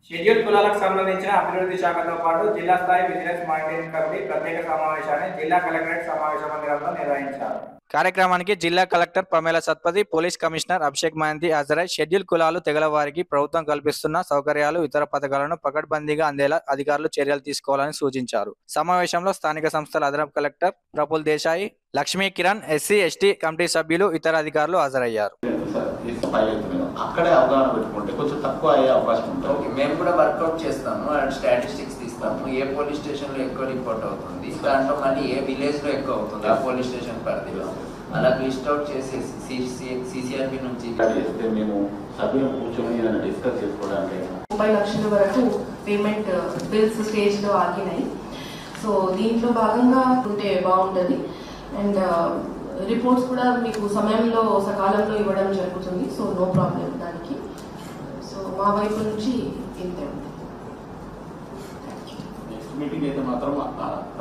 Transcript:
schedule కులాలకు సంబంధించిన అభివృద్ధి శాఖతో పాటు జిల్లా స్థాయి బిజినెస్ మానిటరింగ్ కమిటీ ప్రత్యేక సమావేశాన్ని జిల్లా కలెక్టరేట్ సమావేశ మందిరంలో నిర్వహించారు కార్యక్రమానికి జిల్లా collector Pramela Satpathy police commissioner Abhishek Mahanti హాజరై షెడ్యూల్ కులాలు తెగల వారికి ప్రభుత్వం కల్పిస్తున్న సౌకర్యాలు ఇతర పథకాలను పకడ్బందీగా అందేలా అధికారులు చర్యలు తీసుకోవాలని సూచించారు సమావేశంలో స్థానిక సంస్థల అదనపు collector Praful Desai Lakshmi Kiran SC ST committee సభ్యులు ఇతర అధికారులు హాజరయ్యారు సార్ ఇది ఫైవ్ అవుతుంది అక్కడే అవగాహన పెట్టుకుంటే కొంచెం తక్కువ అయ్యే అవకాశం ఉంటుంది ఓకే మేము కూడా వర్కౌట్ చేస్తాము అండ్ స్టాటిస్టిక్స్ తీస్తాము ఏ పోలీస్ స్టేషన్ లో ఎక్కువ రిపోర్ట్ అవుతుంది దాంట్లో మళ్ళీ ఏ విలేజ్ లో ఎక్కువ అవుతుంది ఆ పోలీస్ స్టేషన్ పరిధిలో అలా లిస్ట్ అవుట్ చేసేసి సిసిఆర్బి నుంచి ఇలా చేస్తే మేము సభ్యులు కూర్చొని ఏదైనా డిస్కస్ చేసుకోవడానికి ముప్పై లక్షల వరకు పేమెంట్ బిల్స్ స్టేజ్లో ఆగినాయి సో దీంట్లో భాగంగా ఉంటే బాగుంటుంది అండ్ రిపోర్ట్స్ కూడా మీకు సమయంలో సకాలంలో ఇవ్వడం జరుగుతుంది సో నో ప్రాబ్లం దానికి సో మా వైపు నుంచి ఇంతే ఉంది నెక్స్ట్ మీటింగ్ అయితే మాత్రం ఆ-